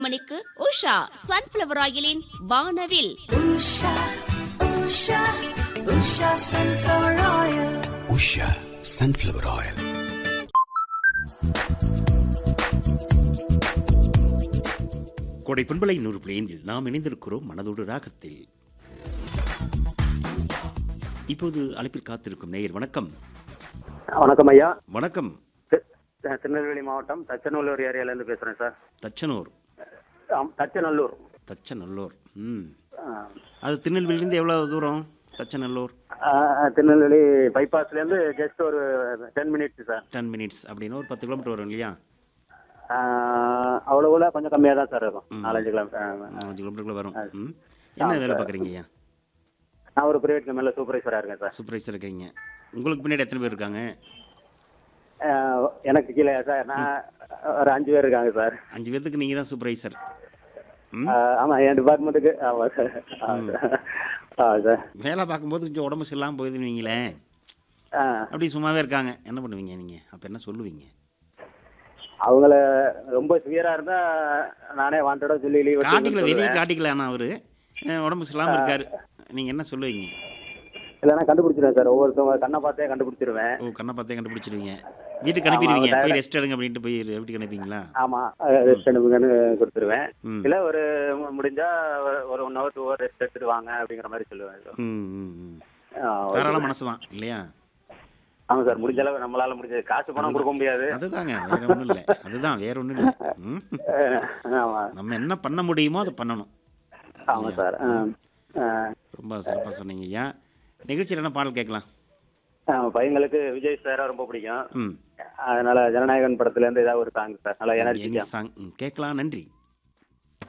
மணிக்கு உஷா சன்ஃபிளவர் ஆயிலின் வானவில் Usha, Usha, Usha sunflower oil. Usha sunflower oil Kodai பண்பலை நூறு பிளேனில் நாம் இணைந்திருக்கிறோம் மனதோடு ராகத்தில் இப்போது அழைப்பில் காத்திருக்கும் நேயர் வணக்கம் வணக்கம் ஐயா வணக்கம் தி- தி- திருநெல்வேலி மாவட்டம் தச்சநல்லூர் ஏரியாலேருந்து பேசுகிறேன் சார் தச்சனூர் ஆம், தச்சநல்லூர் தச்சநல்லூர் ம் ஆ, அது திருநெல்வேலியிலேருந்து எவ்வளோ தூரம் தச்சநல்லூர் ஆ, திருநெல்வேலி பைபாஸ்லேருந்து ஜஸ்ட் ஒரு ten minutes sir ten minutes அப்படின்னு ஒரு பத்து கிலோமீட்டர் வரும் இல்லையா ஆ, அவ்வளவுல கொஞ்சம் கம்மியாக தான் சார் இருக்கும் நாலஞ்சு கிலோமீட்டர் ஆ, அஞ்சு கிலோமீட்டருக்குள்ள வரும் ம் என்ன வேலை பார்க்குறீங்க ஐயா நான் ஒரு பிரைவேட் கம்பெனியில் சூப்பர்வைசராக இருக்கேன் சார் சூப்பர்வைசர் இருக்கீங்க உங்களுக்கு பின்னாடி எத்தனை பேர் இருக்காங்க ஆ, எனக்கு கீழே சார் நான் ஒரு அஞ்சு பேர் இருக்காங்க சார் அஞ்சு பேர்த்துக்கு நீங்கள் தான் சூப்பர்வைசர் ம் ஆ, ஆமா என் டிபார்ட்மெண்ட்டுக்கு ஆமாம் சார் ஆமாம் சார் ஆமாம் சார் வேலை பார்க்கும்போது கொஞ்சம் உடம்பு சரியில்லாமல் போயிருந்தீங்களே ஆ அப்படி சும்மாவே இருக்காங்க என்ன பண்ணுவீங்க நீங்கள் அப்போ என்ன சொல்லுவீங்க அவங்கள ரொம்ப சிவியராக இருந்தால் நானே வாண்டடாக சொல்லி லீவ் காட்டிக்கல வெளியே காட்டிக்கல ஆனால் அவரு அஹ், உடம்பு சரியில்லாமல் இருக்காரு நீங்கள் என்ன சொல்லுவீங்க இல்லைன்னா கண்டுபிடிச்சிருவேன் சார் ஒவ்வொருத்தவங்க கண்ணை பார்த்தே கண்டுபிடிச்சிருவேன் ஓ கண்ணை பார்த்தே கண்டுபிடிச்சிருவீங்க வீட்டுக்கு அனுப்பிடுவீங்க போய் ரெஸ்ட் எடுங்க அப்படின்ட்டு போய் வீட்டுக்கு அனுப்பிங்களா ஆமா ரெஸ்ட் எடுப்புங்கன்னு கொடுத்துருவேன் ம். இல்ல ஒரு மு- முடிஞ்சா ஒரு- ஒரு one hour two hour rest எடுத்துட்டு வாங்க அப்படிங்கிற மாதிரி சொல்லுவேன் ம் ம் ம் ஆ, ஓகே. தாராள மனசு தான் இல்லையா ஆமா சார் முடிஞ்ச அளவு நம்மளால முடிஞ்சது காசு பணம் கொடுக்க முடியாது அதுதாங்க வேற ஒன்றும் இல்லை அதுதான் வேற ஒன்றும் இல்லை ம் அஹ், ஆமா நம்ம என்ன பண்ண முடியுமோ அதை பண்ணணும் ஆமா சார் ஆ, ஆ. ரொம்ப சிறப்பாக சொன்னீங்க ஐயா நிகழ்ச்சியில் என்ன பாடல் கேட்கலாம் ஆ, பையங்களுக்கு விஜய் சாரை ரொம்ப பிடிக்கும் ம் அதனால ஜனநாயகன் படத்துல இருந்து ஏதாவது ஒரு சாங் சார் நல்லா எனி எனர்ஜிக்கா சாங் ம், கேட்கலாம் நன்றி